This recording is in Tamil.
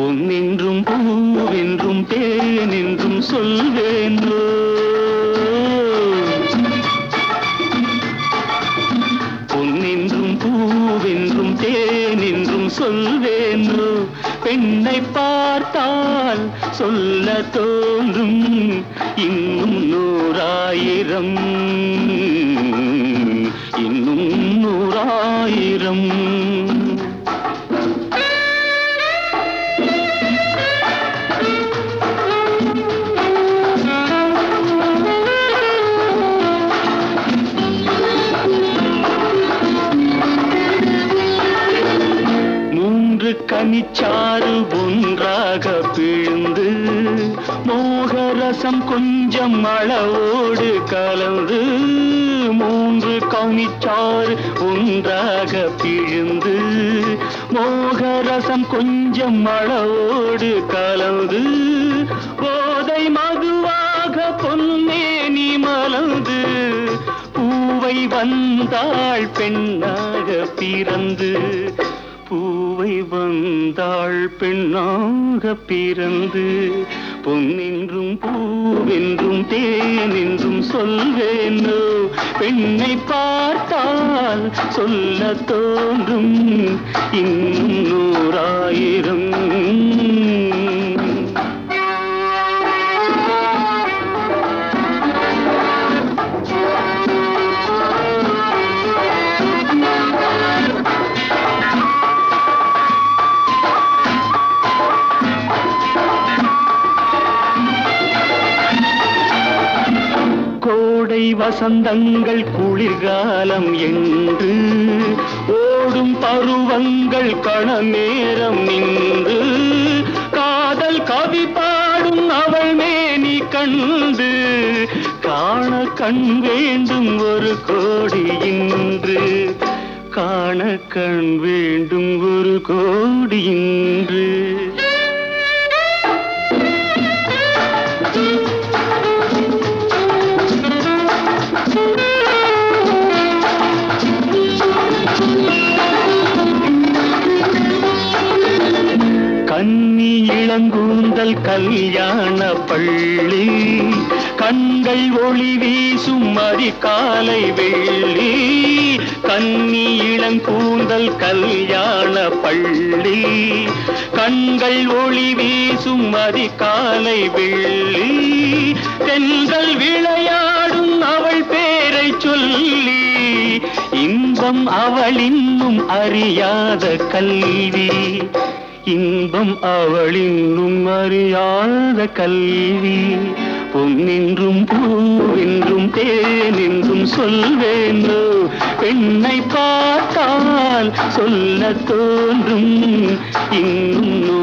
பொன்னென்றும் பூவென்றும் தேனென்றும் சொல்வேனோ பொன்னென்றும் பூவென்றும் தேனென்றும் சொல்வேனோ பெண்ணை பார்த்தால் சொல்ல தோன்றும் இன்னும் நூறாயிரம் இன்னும் நூறாயிரம் மூன்று கனிச்சாறு ஒன்றாக பிழிந்து மோகரசம் கொஞ்சம் அளவோடு கலந்து மூன்று கனிச்சாறு ஒன்றாக பிழிந்து மோகரசம் கொஞ்சம் அளவோடு கலந்து போதை மதுவாக பொன்னேனி மலர்ந்து பூவை வந்தாள் பெண்ணாக பிறந்து பூவை வந்தாள் பெண்ணாக பிறந்து பொன்னென்றும் பூவென்றும் தேனென்றும் சொல்வேனோ பெண்ணை பார்த்தால் சொல்ல தோன்றும் இன்னும் நூறாயிரம் கோடை வசந்தங்கள் குளிர்காலம் என்று ஓடும் பருவங்கள் கண நேரம் நின்று காதல் கவி பாடும் அவள் மேனி கண்டு காண கண் வேண்டும் ஒரு கோடி இன்று காண கண் வேண்டும் ஒரு கோடி இன்று கன்னி இளங்கூந்தல் கல்யாண பள்ளி கண்கள் ஒளி வீசும் அதிகாலை வெள்ளி கன்னி இளங்கூந்தல் கல்யாண பள்ளி கண்கள் ஒளி வீசும் அதிகாலை வெள்ளி தென்றல் விளையாடும் அவள் பேரை சொல்லி இன்பம் அவள் இன்னும் அறியாத கல்வி இன்பம் அவள் இன்னும் அறியாத கல்வி பொன்னென்றும் பூவென்றும் தேனென்றும் சொல்வேனோ பெண்ணை பார்த்தால் சொல்ல தோன்றும் இன்னும்